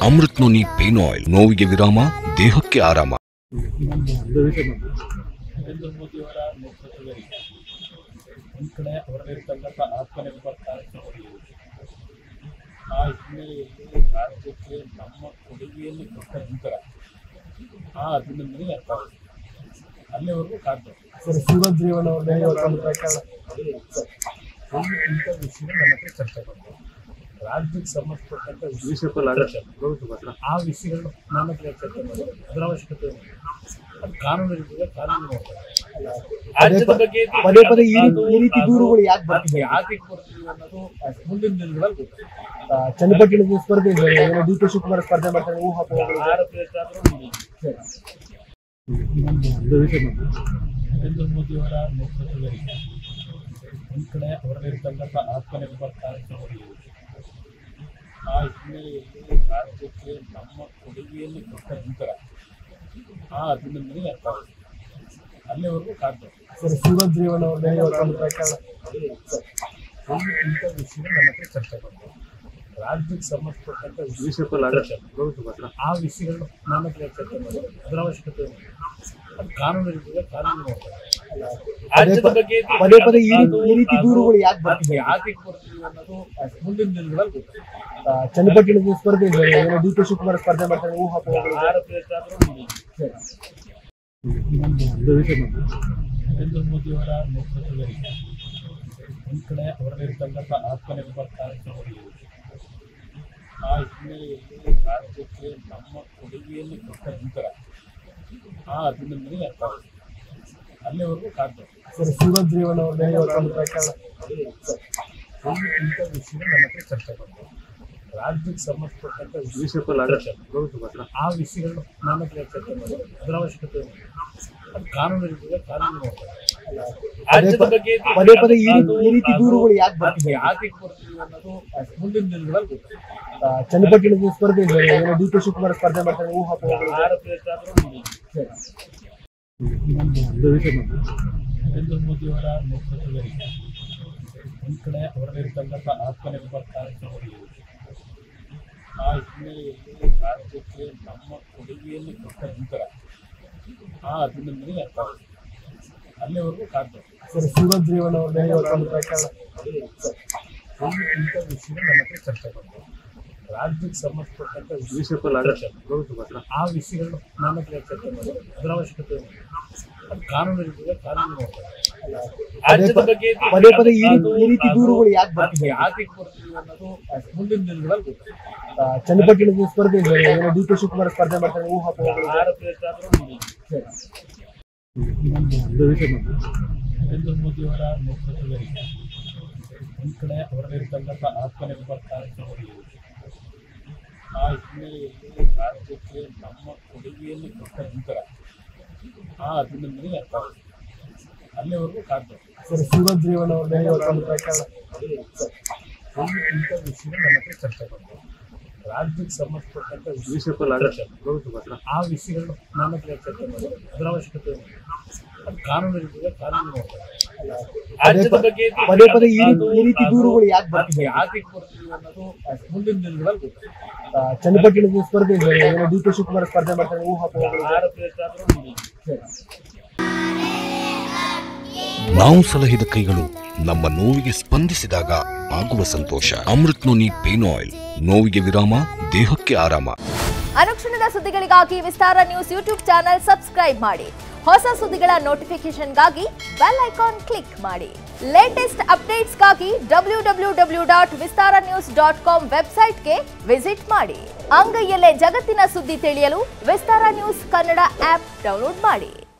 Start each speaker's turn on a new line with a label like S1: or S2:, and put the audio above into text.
S1: Amrit noni pain oil ನೋವಿಗೆ ವಿರಾಮ ದೇಹಕ್ಕೆ ಆರಾಮ
S2: ನರೇಂದ್ರ ಮೋದಿಯವರ ನೇತೃತ್ವದಲ್ಲಿ ಒಂದು ಕಡೆ ಅವರಲ್ಲಿರ್ತಕ್ಕಂಥ ಆತ್ಮನಿರ್ಭರ್ ಕಾರ್ಯಕ್ರಮಗಳು ಆ ಹಿನ್ನೆಲೆಯಲ್ಲಿ ರಾಜ್ಯಕ್ಕೆ ನಮ್ಮ ಕೊಡುಗೆಯನ್ನು ಕೊಟ್ಟ ನಂತರ ಆ ಅಭಿನಂದನೆ ಅರ್ಥ ಆಗುತ್ತೆ ಅಲ್ಲಿವರೆಗೂ ಕಾದ್ಬೇಕು
S3: ಸರ್ ಸೂರಜ್ ರೇವಣ್ಣ ಅವ್ರ ಮೇಲೆ ಇವತ್ತು ಒಂದು ಪ್ರಕರಣ
S2: ಒಂದು ಇಂಥ ವಿಷಯ ನನ್ನ ಹತ್ರ ಚರ್ಚೆ ಬಂತು ರಾಜ್ಯಕ್ಕೆ ಸಂಬಂಧಪಟ್ಟಂತ ವಿಷಯ ಆ ವಿಷಯಗಳು ನನ್ನ ಹತ್ರ ಚರ್ಚೆ ಮಾಡಿ ಅದರ ಅವಶ್ಯಕತೆ ಇಲ್ಲ. ಅದು ಕಾನೂನು ಇರ್ತದೆ ಕಾನೂನು ನೋಡ್ತಾರೆ ರಾಜ್ಯದ ಬಗ್ಗೆ ಇದು
S3: ಪದೇ ಪದೇ ಈ ರೀತಿ-
S2: ಅದು
S3: ಈ ರೀತಿ ದೂರುಗಳು ಯಾಕೆ ಬರ್ತಿದೆ?
S2: ಯಾಕೆ ಬರ್ತಿದೆ ಅನ್ನೋದು ಮುಂದಿನ ದಿನಗಳಲ್ಲಿ ಗೊತ್ತಾಗುತ್ತೆ
S3: ಆ, ಚನ್ನಪಟ್ಟಣದ ಸ್ಪರ್ಧೆ ಇದೆ ಏನೋ ಡಿ ಕೆ ಶಿವಕುಮಾರ್ ಸ್ಪರ್ಧೆ ಮಾಡ್ತಾರೆ ಊಹಾಪೋಹಗಳು ಇದೆ.
S2: ಯಾರ ಪ್ರಯತ್ನ ಆದ್ರೂ ಮುಂದೆ. ನರೇಂದ್ರ ಮೋದಿಯವರ ನೇತೃತ್ವದಲ್ಲಿ ಒಂದು ಕಡೆ ಅವರಲ್ಲಿರ್ತಕ್ಕಂಥ ಆತ್ಮನಿರ್ಭರ್ ಕಾರ್ಯಕ್ರಮಗಳು ಆ ಹಿನ್ನೆಲೆಯಲ್ಲಿ ರಾಜ್ಯಕ್ಕೆ ನಮ್ಮ ಕೊಡುಗೆಯನ್ನು ಕೊಟ್ಟ ನಂತರ ಆ ಅಭಿನಂದನೆ ಅರ್ಥ ಆಗುತ್ತೆ ಅಲ್ಲಿವರೆಗೂ ಕಾದ್ಬೇಕು
S3: ಸರ್ ಸೂರಜ್ ರೇವಣ್ಣ ಅವ್ರ ಮೇಲೆ ಇವತ್ತು ಒಂದು ಪ್ರಕರಣ
S2: ಒಂದು ಇಂಥ ವಿಷಯ ನನ್ನ ಹತ್ರ ಚರ್ಚೆ ಬಂತು ರಾಜ್ಯಕ್ಕೆ ಸಂಬಂಧಪಟ್ಟಂತ ವಿಷಯ ಆ ವಿಷಯಗಳು ನನ್ನ ಹತ್ರ ಚರ್ಚೆ ಮಾಡಿ ಅದರ ಅವಶ್ಯಕತೆ ಇಲ್ಲ. ಅದು ಕಾನೂನು ಇರ್ತದೆ ಕಾನೂನು ನೋಡ್ತಾರೆ ರಾಜ್ಯದ ಬಗ್ಗೆ ಇದು
S3: ಪದೇ ಪದೇ ಈ ರೀತಿ-
S2: ಅದು
S3: ಈ ರೀತಿ ದೂರುಗಳು ಯಾಕೆ ಬರ್ತಿದೆ?
S2: ಯಾಕೆ ಬರ್ತಿದೆ ಅನ್ನೋದು ಮುಂದಿನ ದಿನಗಳಲ್ಲಿ ಗೊತ್ತಾಗುತ್ತೆ
S3: ಆ, ಚನ್ನಪಟ್ಟಣದ ಸ್ಪರ್ಧೆ ಇದೆ ಏನೋ ಡಿ ಕೆ ಶಿವಕುಮಾರ್ ಸ್ಪರ್ಧೆ ಮಾಡ್ತಾರೆ ಊಹಾಪೋಹಗಳು ಇದೆ.
S2: ಯಾರ ಪ್ರಯತ್ನ ಆದ್ರೂ ಮುಂದೆ. ನರೇಂದ್ರ ಮೋದಿಯವರ ನೇತೃತ್ವದಲ್ಲಿ ಒಂದು ಕಡೆ ಅವರಲ್ಲಿರ್ತಕ್ಕಂಥ ಆತ್ಮನಿರ್ಭರ್ ಕಾರ್ಯಕ್ರಮಗಳು ಆ ಹಿನ್ನೆಲೆಯಲ್ಲಿ ರಾಜ್ಯಕ್ಕೆ ನಮ್ಮ ಕೊಡುಗೆಯನ್ನು ಕೊಟ್ಟ ನಂತರ ಆ ಅಭಿನಂದನೆ ಅರ್ಥ ಆಗುತ್ತೆ ಅಲ್ಲಿವರೆಗೂ ಕಾದ್ಬೇಕು
S3: ಸರ್ ಸೂರಜ್ ರೇವಣ್ಣ ಅವ್ರ ಮೇಲೆ ಇವತ್ತು ಒಂದು ಪ್ರಕರಣ
S2: ಒಂದು ಇಂಥ ವಿಷಯ ನನ್ನ ಹತ್ರ ಚರ್ಚೆ ಬಂತು ರಾಜ್ಯಕ್ಕೆ ಸಂಬಂಧಪಟ್ಟಂತ ವಿಷಯ ಆ ವಿಷಯಗಳು ನನ್ನ ಹತ್ರ ಚರ್ಚೆ ಮಾಡಿ ಅದರ ಅವಶ್ಯಕತೆ ಇಲ್ಲ. ಅದು ಕಾನೂನು ಇರ್ತದೆ ಕಾನೂನು ನೋಡ್ತಾರೆ ರಾಜ್ಯದ ಬಗ್ಗೆ ಇದು
S3: ಪದೇ ಪದೇ ಈ ರೀತಿ-
S2: ಅದು-
S3: ಈ ರೀತಿ ದೂರುಗಳು ಯಾಕೆ ಬರ್ತಿದೆ?
S2: ಅದು ಯಾಕೆ ಬರ್ತಿದೆ ಅನ್ನೋದು ಮುಂದಿನ ದಿನಗಳಲ್ಲಿ ಗೊತ್ತಾಗುತ್ತೆ
S3: ಆ, ಚನ್ನಪಟ್ಟಣದ ಸ್ಪರ್ಧೆ ಇದೆ ಏನೋ ಡಿ ಕೆ ಶಿವಕುಮಾರ್ ಸ್ಪರ್ಧೆ ಮಾಡ್ತಾರೆ ಊಹಾಪೋಹಗಳು ಇದೆ.
S2: ಯಾರ ಪ್ರಯತ್ನ ಆದ್ರೂ ಮುಂದೆ. ನರೇಂದ್ರ ಮೋದಿಯವರ ನೇತೃತ್ವದಲ್ಲಿ ಒಂದು ಕಡೆ ಅವರಲ್ಲಿರ್ತಕ್ಕಂಥ ಆತ್ಮನಿರ್ಭರ್ ಕಾರ್ಯಕ್ರಮಗಳು ಆ ಹಿನ್ನೆಲೆಯಲ್ಲಿ ರಾಜ್ಯಕ್ಕೆ ನಮ್ಮ ಕೊಡುಗೆಯನ್ನು ಕೊಟ್ಟ ನಂತರ ಆ ಅಭಿನಂದನೆ ಅರ್ಥ ಆಗುತ್ತೆ ಅಲ್ಲಿವರೆಗೂ ಕಾದ್ಬೇಕು
S3: ಸರ್ ಸೂರಜ್ ರೇವಣ್ಣ ಅವ್ರ ಮೇಲೆ ಇವತ್ತು ಒಂದು ಪ್ರಕರಣ
S2: ಒಂದು ಇಂಥ ವಿಷಯ ನನ್ನ ಹತ್ರ ಚರ್ಚೆ ಬಂತು ರಾಜ್ಯಕ್ಕೆ ಸಂಬಂಧಪಟ್ಟಂತ ವಿಷಯ ಆ ವಿಷಯಗಳು ನನ್ನ ಹತ್ರ ಚರ್ಚೆ ಮಾಡಿ ಅದರ ಅವಶ್ಯಕತೆ ಇಲ್ಲ. ಅದು ಕಾನೂನು ಇರ್ತದೆ ಕಾನೂನು ನೋಡ್ತಾರೆ ರಾಜ್ಯದ ಬಗ್ಗೆ ಇದು
S3: ಪದೇ ಪದೇ ಈ ರೀತಿ-
S2: ಅದು-
S3: ಈ ರೀತಿ ದೂರುಗಳು ಯಾಕೆ ಬರ್ತಿದೆ?
S2: ಯಾಕೆ ಬರ್ತಿದೆ ಅನ್ನೋದು ಮುಂದಿನ ದಿನಗಳಲ್ಲಿ ಗೊತ್ತಾಗುತ್ತೆ
S3: ಆ, ಚನ್ನಪಟ್ಟಣದ ಸ್ಪರ್ಧೆ ಇದೆ ಏನೋ ಡಿ ಕೆ ಶಿವಕುಮಾರ್ ಸ್ಪರ್ಧೆ ಮಾಡ್ತಾರೆ ಊಹಾಪೋಹಗಳು ಇದೆ.
S2: ಯಾರ ಪ್ರಯತ್ನ ಆದ್ರೂ ಮುಂದೆ. ನರೇಂದ್ರ ಮೋದಿಯವರ ನೇತೃತ್ವದಲ್ಲಿ ಒಂದು ಕಡೆ ಅವರಲ್ಲಿರ್ತಕ್ಕಂಥ ಆತ್ಮನಿರ್ಭರ್ ಕಾರ್ಯಕ್ರಮಗಳು ಆ ಹಿನ್ನೆಲೆಯಲ್ಲಿ ರಾಜ್ಯಕ್ಕೆ ನಮ್ಮ ಕೊಡುಗೆಯನ್ನು ಕೊಟ್ಟ ನಂತರ ಆ ಅಭಿನಂದನೆ ಅರ್ಥ ಆಗುತ್ತೆ ಅಲ್ಲಿವರೆಗೂ ಕಾದ್ಬೇಕು
S3: ಸರ್ ಸೂರಜ್ ರೇವಣ್ಣ ಅವ್ರ ಮೇಲೆ ಇವತ್ತು ಒಂದು ಪ್ರಕರಣ
S2: ಒಂದು ಇಂಥ ವಿಷಯ ನನ್ನ ಹತ್ರ ಚರ್ಚೆ ಬಂತು ರಾಜ್ಯಕ್ಕೆ ಸಂಬಂಧಪಟ್ಟಂತ ವಿಷಯ ಆ ವಿಷಯಗಳು ನನ್ನ ಹತ್ರ ಚರ್ಚೆ ಮಾಡಿ ಅದರ ಅವಶ್ಯಕತೆ ಇಲ್ಲ. ಅದು ಕಾನೂನು ಇರ್ತದೆ ಕಾನೂನು ನೋಡ್ತಾರೆ ರಾಜ್ಯದ ಬಗ್ಗೆ ಇದು
S3: ಪದೇ ಪದೇ ಈ ರೀತಿ-
S2: ಅದು-
S3: ಈ ರೀತಿ ದೂರುಗಳು ಯಾಕೆ
S2: ಅದು
S3: ಬರ್ತಿದೆ?
S2: ಯಾಕೆ ಬರ್ತಿದೆ ಅನ್ನೋದು ಮುಂದಿನ ದಿನಗಳಲ್ಲಿ ಗೊತ್ತಾಗುತ್ತೆ
S3: ಆ, ಚನ್ನಪಟ್ಟಣದ ಸ್ಪರ್ಧೆ ಇದೆ ಏನೋ ಡಿ ಕೆ ಶಿವಕುಮಾರ್ ಸ್ಪರ್ಧೆ ಮಾಡ್ತಾರೆ ಊಹಾಪೋಹಗಳು ಇದೆ.
S2: ಯಾರ ಪ್ರಯತ್ನ ಆದ್ರೂ ಮುಂದೆ.
S1: ನಾವು ಸಲಹಿದ ಕೈಗಳು ನಮ್ಮ ನೋವಿಗೆ ಸ್ಪಂದಿಸಿದಾಗ ಆಗುವ ಸಂತೋಷ ಅಮೃತ್ ನೋನಿ ಪೇನ್ ಆಯಿಲ್ ನೋವಿಗೆ ವಿರಾಮ ದೇಹಕ್ಕೆ ಆರಾಮ
S4: ಅನುಕ್ಷಣದ ಸುದ್ದಿಗಳಿಗಾಗಿ Vistara news YouTube channel subscribe ಮಾಡಿ ಹೊಸ ಸುದ್ದಿಗಳ ನೋಟಿಫಿಕೇಶನ್ಗಾಗಿ ಬೆಲ್ ಐಕಾನ್ ಕ್ಲಿಕ್ ಮಾಡಿ ಲೇಟೆಸ್ಟ್ ಅಪ್ಡೇಟ್ಸ್ಗಾಗಿ W W W dot Vistara news dot com ವೆಬ್ಸೈಟ್ಗೆ ವಿಸಿಟ್ ಮಾಡಿ ಅಂಗೈಯಲ್ಲೇ ಜಗತ್ತಿನ ಸುದ್ದಿ ತಿಳಿಯಲು Vistara news Kannada app download ಮಾಡಿ